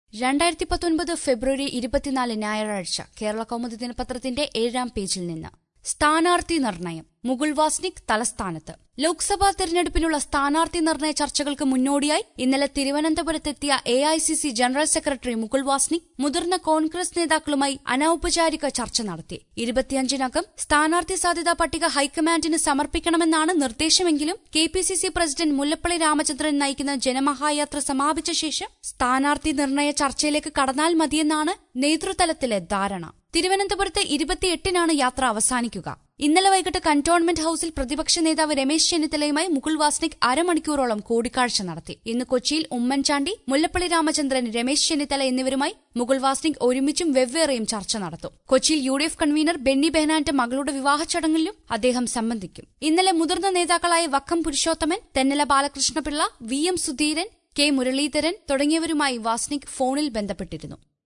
രണ്ടായിരത്തി പത്തൊൻപത് ഫെബ്രുവരി ഇരുപത്തിനാല് ഞായറാഴ്ച കേരള കൗമുദി ദിനപത്രത്തിന്റെ ഏഴാം പേജിൽ നിന്ന് സ്ഥാനാർത്ഥി നിർണയം മുകുൾ വാസ്നിക് തലസ്ഥാനത്ത് ലോക്സഭാ തെരഞ്ഞെടുപ്പിനുള്ള സ്ഥാനാർത്ഥി നിർണയ ചർച്ചകൾക്ക് മുന്നോടിയായി ഇന്നലെ തിരുവനന്തപുരത്തെത്തിയ A I C C general secretary Mukul Wasnik മുതിർന്ന കോൺഗ്രസ് നേതാക്കളുമായി അനൌപചാരിക ചർച്ച നടത്തി ഇരുപത്തിയഞ്ചിനകം സ്ഥാനാർത്ഥി സാധ്യതാ പട്ടിക ഹൈക്കമാൻഡിന് സമർപ്പിക്കണമെന്നാണ് നിർദ്ദേശമെങ്കിലും K P C C president Mullappally Ramachandran നയിക്കുന്ന ജനമഹായാത്ര സമാപിച്ച ശേഷം സ്ഥാനാർത്ഥി നിർണയ ചർച്ചയിലേക്ക് കടന്നാൽ മതിയെന്നാണ് നേതൃതലത്തിലെ ധാരണ തിരുവനന്തപുരത്ത് ഇരുപത്തിയെട്ടിനാണ് യാത്ര അവസാനിക്കുക ഇന്നലെ വൈകിട്ട് കന്റോൺമെന്റ് ഹൌസിൽ പ്രതിപക്ഷ നേതാവ് രമേശ് ചെന്നിത്തലയുമായി മുകുൾ വാസ്നിക് അരമണിക്കൂറോളം കൂടിക്കാഴ്ച നടത്തി ഇന്ന് കൊച്ചിയിൽ ഉമ്മൻചാണ്ടി മുല്ലപ്പള്ളി രാമചന്ദ്രൻ രമേശ് ചെന്നിത്തല എന്നിവരുമായി മുകുൾ വാസ്നിക് ഒരുമിച്ചും വെവ്വേറെയും ചർച്ച നടത്തും കൊച്ചിയിൽ U D F convener Benny ബെഹനാന്റെ മകളുടെ വിവാഹ ചടങ്ങിലും അദ്ദേഹം സംബന്ധിക്കും ഇന്നലെ മുതിർന്ന നേതാക്കളായ Vakkom Purushothaman Thennala Balakrishna Pillai V M Sudheeran K Muraleedharan തുടങ്ങിയവരുമായി വാസ്നിക് ഫോണിൽ ബന്ധപ്പെട്ടിരുന്നു